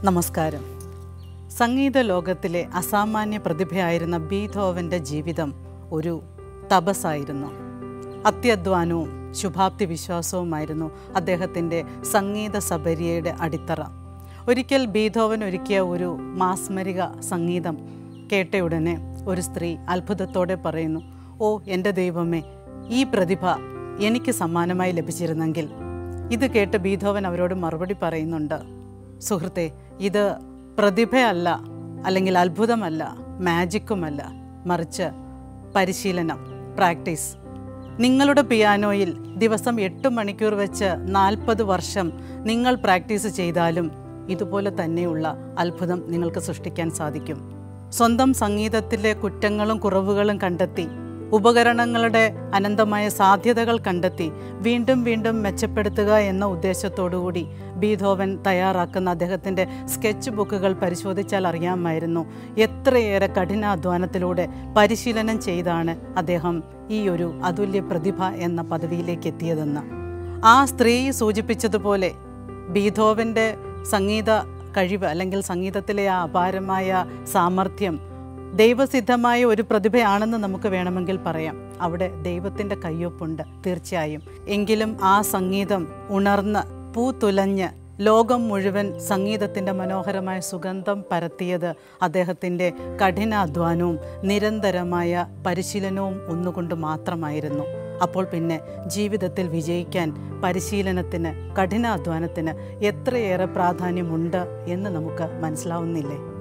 നമസ്കാരം സംഗീത ലോകത്തിലെ അസാമാന്യ പ്രതിഭയായിരുന്ന ബീഥോവൻ്റെ ജീവിതം ഒരു തപസ്സായിരുന്നു അത്യധ്വാനവും ശുഭാപ്തി വിശ്വാസവുമായിരുന്നു അദ്ദേഹത്തിൻ്റെ സംഗീത സബരിയയുടെ അടിത്തറ ഒരിക്കൽ ബീഥോവൻ ഒരുക്കിയ ഒരു മാസ്മരിക സംഗീതം കേട്ടയുടനെ ഒരു സ്ത്രീ അത്ഭുതത്തോടെ പറയുന്നു ഓ എൻ്റെ ദൈവമേ ഈ പ്രതിഭ എനിക്ക് സമ്മാനമായി ലഭിച്ചിരുന്നെങ്കിൽ ഇത് കേട്ട് ബീഥോവൻ അവരോട് മറുപടി പറയുന്നുണ്ട് സുഹൃത്തെ ഇത് പ്രതിഭയല്ല അല്ലെങ്കിൽ അത്ഭുതമല്ല മാജിക്കുമല്ല മറിച്ച് പരിശീലനം പ്രാക്ടീസ് നിങ്ങളുടെ പിയാനോയിൽ ദിവസം എട്ട് മണിക്കൂർ വെച്ച് നാൽപ്പത് വർഷം നിങ്ങൾ പ്രാക്ടീസ് ചെയ്താലും ഇതുപോലെ തന്നെയുള്ള അത്ഭുതം നിങ്ങൾക്ക് സൃഷ്ടിക്കാൻ സാധിക്കും സ്വന്തം സംഗീതത്തിലെ കുറ്റങ്ങളും കുറവുകളും കണ്ടെത്തി ഉപകരണങ്ങളുടെ അനന്തമായ സാധ്യതകൾ കണ്ടെത്തി വീണ്ടും വീണ്ടും മെച്ചപ്പെടുത്തുക എന്ന ഉദ്ദേശത്തോടുകൂടി ബീധോവൻ തയ്യാറാക്കുന്ന അദ്ദേഹത്തിൻ്റെ സ്കെച്ച് ബുക്കുകൾ പരിശോധിച്ചാൽ അറിയാമായിരുന്നു എത്രയേറെ കഠിനാധ്വാനത്തിലൂടെ പരിശീലനം ചെയ്താണ് അദ്ദേഹം ഈ ഒരു അതുല്യ പ്രതിഭ എന്ന പദവിയിലേക്ക് എത്തിയതെന്ന് ആ സ്ത്രീ സൂചിപ്പിച്ചതുപോലെ ബീധോവൻ്റെ സംഗീത കഴിവ് അല്ലെങ്കിൽ സംഗീതത്തിലെ ആ അപാരമായ സാമർഥ്യം ദൈവസിദ്ധമായ ഒരു പ്രതിഭയാണെന്ന് നമുക്ക് വേണമെങ്കിൽ പറയാം അവിടെ ദൈവത്തിൻ്റെ കയ്യൊപ്പുണ്ട് തീർച്ചയായും എങ്കിലും ആ സംഗീതം ഉണർന്ന് പൂത്തുലഞ്ഞ് ലോകം മുഴുവൻ സംഗീതത്തിൻ്റെ മനോഹരമായ സുഗന്ധം പരത്തിയത് അദ്ദേഹത്തിൻ്റെ കഠിനാധ്വാനവും നിരന്തരമായ പരിശീലനവും ഒന്നുകൊണ്ട് മാത്രമായിരുന്നു അപ്പോൾ പിന്നെ ജീവിതത്തിൽ വിജയിക്കാൻ പരിശീലനത്തിന് കഠിനാധ്വാനത്തിന് എത്രയേറെ പ്രാധാന്യമുണ്ട് എന്ന് നമുക്ക് മനസ്സിലാവുന്നില്ലേ